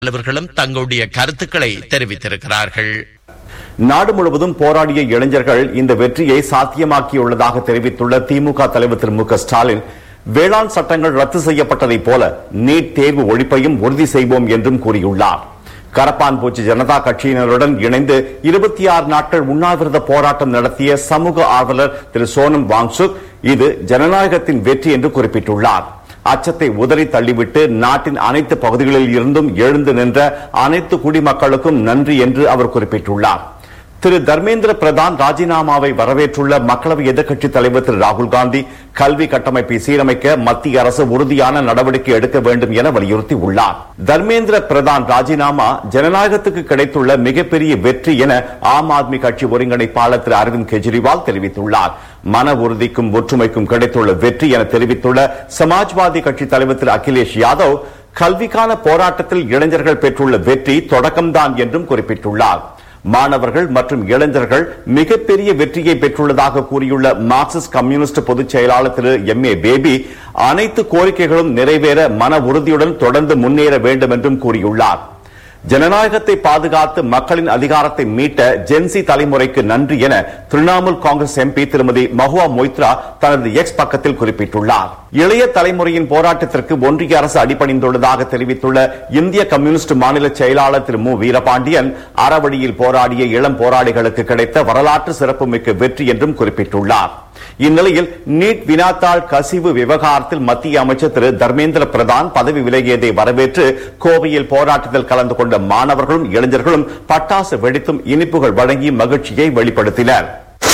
தலைவர்களும் தங்களுடைய கருத்துக்களை தெரிவித்திருக்கிறார்கள் நாடு முழுவதும் போராடிய இளைஞர்கள் இந்த வெற்றியை சாத்தியமாக்கியுள்ளதாக தெரிவித்துள்ள திமுக தலைவர் திரு மு க ஸ்டாலின் வேளாண் சட்டங்கள் ரத்து செய்யப்பட்டதைப் போல நீட் தேர்வு ஒழிப்பையும் உறுதி செய்வோம் என்றும் கூறியுள்ளார் கரப்பான்பூச்சி ஜனதா கட்சியினருடன் இணைந்து இருபத்தி ஆறு நாட்கள் உண்ணாவிரத போராட்டம் நடத்திய சமூக ஆர்வலர் திரு சோனம் வாங்சுக் இது ஜனநாயகத்தின் வெற்றி என்று குறிப்பிட்டுள்ளார் அச்சத்தை உதறி தள்ளிவிட்டு நாட்டின் அனைத்து பகுதிகளில் இருந்தும் எழுந்து நின்ற அனைத்து குடிமக்களுக்கும் நன்றி என்று அவர் குறிப்பிட்டுள்ளார் திரு தர்மேந்திர பிரதான் ராஜினாமாவை வரவேற்றுள்ள மக்களவை எதிர்க்கட்சித் தலைவர் திரு ராகுல் காந்தி கல்வி கட்டமைப்பை சீரமைக்க மத்திய அரசு உறுதியான நடவடிக்கை எடுக்க வேண்டும் என வலியுறுத்தி உள்ளார் தர்மேந்திர பிரதான் ராஜினாமா ஜனநாயகத்துக்கு கிடைத்துள்ள மிகப்பெரிய வெற்றி என ஆம் ஆத்மி கட்சி ஒருங்கிணைப்பாளர் திரு அரவிந்த் கெஜ்ரிவால் தெரிவித்துள்ளார் மன உறுதிக்கும் ஒற்றுமைக்கும் கிடைத்துள்ள வெற்றி என தெரிவித்துள்ள சமாஜ்வாதி கட்சி தலைவர் திரு அகிலேஷ் யாதவ் கல்விக்கான போராட்டத்தில் இளைஞர்கள் பெற்றுள்ள வெற்றி தொடக்கம்தான் என்றும் குறிப்பிட்டுள்ளார் மாணவர்கள் மற்றும் இளைஞர்கள் மிகப்பெரிய வெற்றியை பெற்றுள்ளதாக கூறியுள்ள மார்க்சிஸ்ட் கம்யூனிஸ்ட் பொதுச் செயலாளர் திரு எம் ஏ பேபி அனைத்து கோரிக்கைகளும் நிறைவேற மன உறுதியுடன் தொடர்ந்து முன்னேற வேண்டும் என்றும் கூறியுள்ளார் ஜனநாயகத்தை பாதுகாத்து மக்களின் அதிகாரத்தை மீட்ட ஜென்சி தலைமுறைக்கு நன்றி என திரிணாமுல் காங்கிரஸ் எம்பி திருமதி மஹுவா மொய்த்ரா தனது எக்ஸ் பக்கத்தில் குறிப்பிட்டுள்ளார் இளைய தலைமுறையின் போராட்டத்திற்கு ஒன்றிய அரசு அடிபணிந்துள்ளதாக தெரிவித்துள்ள இந்திய கம்யூனிஸ்ட் மாநில செயலாளர் திரு மு வீரபாண்டியன் அறவழியில் போராடிய இளம் போராளிகளுக்கு கிடைத்த வரலாற்று சிறப்புமிக்க வெற்றி என்றும் குறிப்பிட்டுள்ளார் இந்நிலையில் நீட் வினாத்தாள் கசிவு விவகாரத்தில் மத்திய அமைச்சர் திரு தர்மேந்திர பிரதான் பதவி விலகியதை வரவேற்று கோவையில் போராட்டத்தில் கலந்து கொண்ட மாணவர்களும் இளைஞர்களும் பட்டாசு வெடித்தும் இனிப்புகள் வழங்கி மகிழ்ச்சியை வெளிப்படுத்தினர்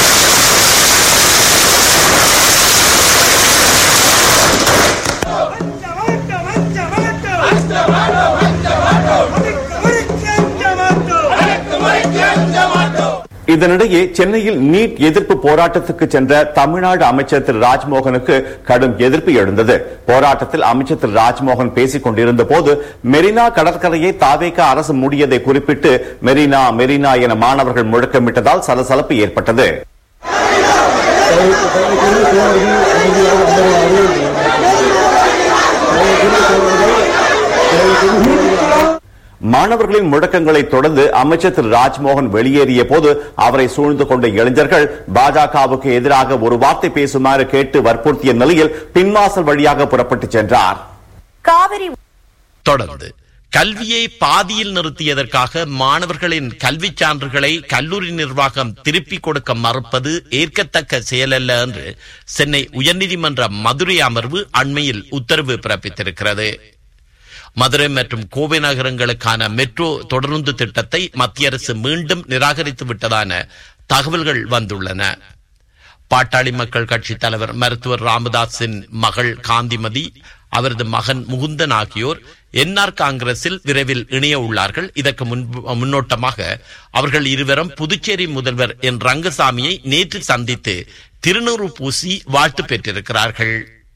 இதனிடையே சென்னையில் நீட் எதிர்ப்பு போராட்டத்துக்கு சென்ற தமிழ்நாடு அமைச்சர் திரு ராஜ்மோகனுக்கு கடும் எதிர்ப்பு எழுந்தது போராட்டத்தில் அமைச்சர் திரு ராஜ்மோகன் பேசிக் கொண்டிருந்த போது மெரினா கடற்கரையை தாவேக அரசு மூடியதை குறிப்பிட்டு மெரினா மெரினா என மாணவர்கள் முழக்கமிட்டதால் சலசலப்பு ஏற்பட்டது மாணவர்களின் முழக்கங்களை தொடர்ந்து அமைச்சர் திரு ராஜ்மோகன் வெளியேறிய போது அவரை சூழ்ந்து கொண்ட இளைஞர்கள் பாஜகவுக்கு எதிராக ஒரு வார்த்தை பேசுமாறு கேட்டு வற்புறுத்திய நிலையில் பின்வாசல் வழியாக புறப்பட்டு சென்றார் காவிரி தொடர்ந்து கல்வியை பாதியில் நிறுத்தியதற்காக மாணவர்களின் கல்விச் சான்றுகளை கல்லூரி நிர்வாகம் திருப்பிக் கொடுக்க மறுப்பது ஏற்கத்தக்க செயலல்ல என்று சென்னை உயர்நீதிமன்ற மதுரை அமர்வு அண்மையில் உத்தரவு பிறப்பித்திருக்கிறது மதுரை மற்றும் கோவை நகரங்களுக்கான மெட்ரோ தொடருந்து திட்டத்தை மத்திய அரசு மீண்டும் நிராகரித்து விட்டதான தகவல்கள் வந்துள்ளன பாட்டாளி மக்கள் கட்சி தலைவர் மருத்துவர் ராமதாஸின் மகள் காந்திமதி அவரது மகன் முகுந்தன் ஆகியோர் என்ஆர் காங்கிரஸில் விரைவில் இணைய உள்ளார்கள் இதற்கு முன்பு முன்னோட்டமாக அவர்கள் இருவரும் புதுச்சேரி முதல்வர் என் ரங்கசாமியை நேற்று சந்தித்து திருநூறு பூசி வாழ்த்து பெற்றிருக்கிறார்கள்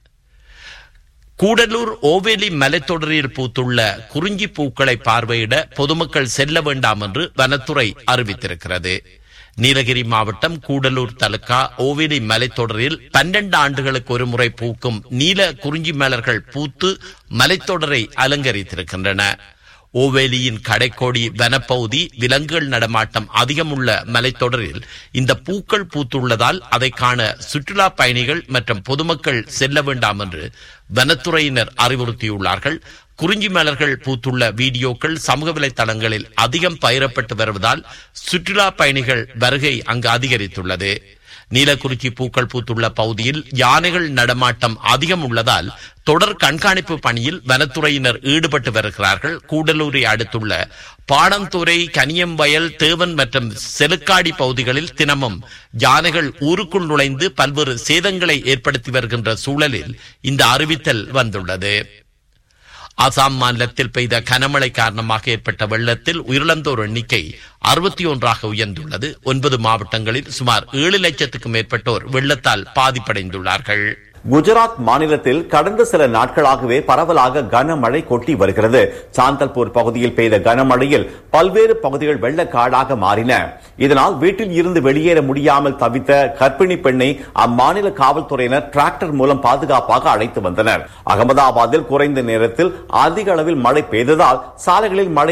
கூடலூர் ஓவேலி மலைத்தொடரில் பூத்துள்ள குறிஞ்சி பூக்களை பார்வையிட பொதுமக்கள் செல்ல வேண்டாம் என்று வனத்துறை அறிவித்திருக்கிறது நீலகிரி மாவட்டம் கூடலூர் தலுக்கா ஓவேலி மலைத்தொடரில் பன்னெண்டு ஆண்டுகளுக்கு ஒரு முறை பூக்கும் நீல குறிஞ்சி மலர்கள் பூத்து மலைத்தொடரை அலங்கரித்திருக்கின்றன ஓவேலியின் கடைக்கோடி வனப்பகுதி விலங்குகள் நடமாட்டம் அதிகமுள்ள மலைத்தொடரில் இந்த பூக்கள் பூத்துள்ளதால் அதை காண சுற்றுலா பயணிகள் மற்றும் பொதுமக்கள் செல்ல வேண்டாம் என்று வனத்துறையினர் அறிவுறுத்தியுள்ளார்கள் குறிஞ்சி மலர்கள் பூத்துள்ள வீடியோக்கள் சமூக வலைதளங்களில் அதிகம் பயிரப்பட்டு வருவதால் சுற்றுலா பயணிகள் வருகை அங்கு அதிகரித்துள்ளது நீலக்குறிச்சி பூக்கள் பூத்துள்ள பகுதியில் யானைகள் நடமாட்டம் அதிகம் உள்ளதால் தொடர் கண்காணிப்பு பணியில் வனத்துறையினர் ஈடுபட்டு வருகிறார்கள் கூடலூரை அடுத்துள்ள பாடந்துறை கனியம்வயல் தேவன் மற்றும் செலுக்காடி பகுதிகளில் தினமும் யானைகள் ஊருக்குள் நுழைந்து பல்வேறு சேதங்களை ஏற்படுத்தி வருகின்ற சூழலில் இந்த அறிவித்தல் வந்துள்ளது அசாம் மாநிலத்தில் பெய்த கனமழை காரணமாக ஏற்பட்ட வெள்ளத்தில் உயிரிழந்தோர் எண்ணிக்கை அறுபத்தி ஒன்றாக உயர்ந்துள்ளது ஒன்பது மாவட்டங்களில் சுமார் ஏழு லட்சத்துக்கும் மேற்பட்டோர் வெள்ளத்தால் பாதிப்படைந்துள்ளார்கள் குஜராத் மாநிலத்தில் கடந்த சில நாட்களாகவே பரவலாக கனமழை கொட்டி வருகிறது சாந்தல்பூர் பகுதியில் பெய்த கனமழையில் பல்வேறு பகுதிகள் வெள்ளக்காடாக மாறின இதனால் வீட்டில் இருந்து வெளியேற முடியாமல் தவித்த கர்ப்பிணி பெண்ணை அம்மாநில காவல்துறையினர் டிராக்டர் மூலம் பாதுகாப்பாக அழைத்து வந்தனர் அகமதாபாத்தில் குறைந்த நேரத்தில் அதிக அளவில் மழை பெய்ததால் சாலைகளில் மழை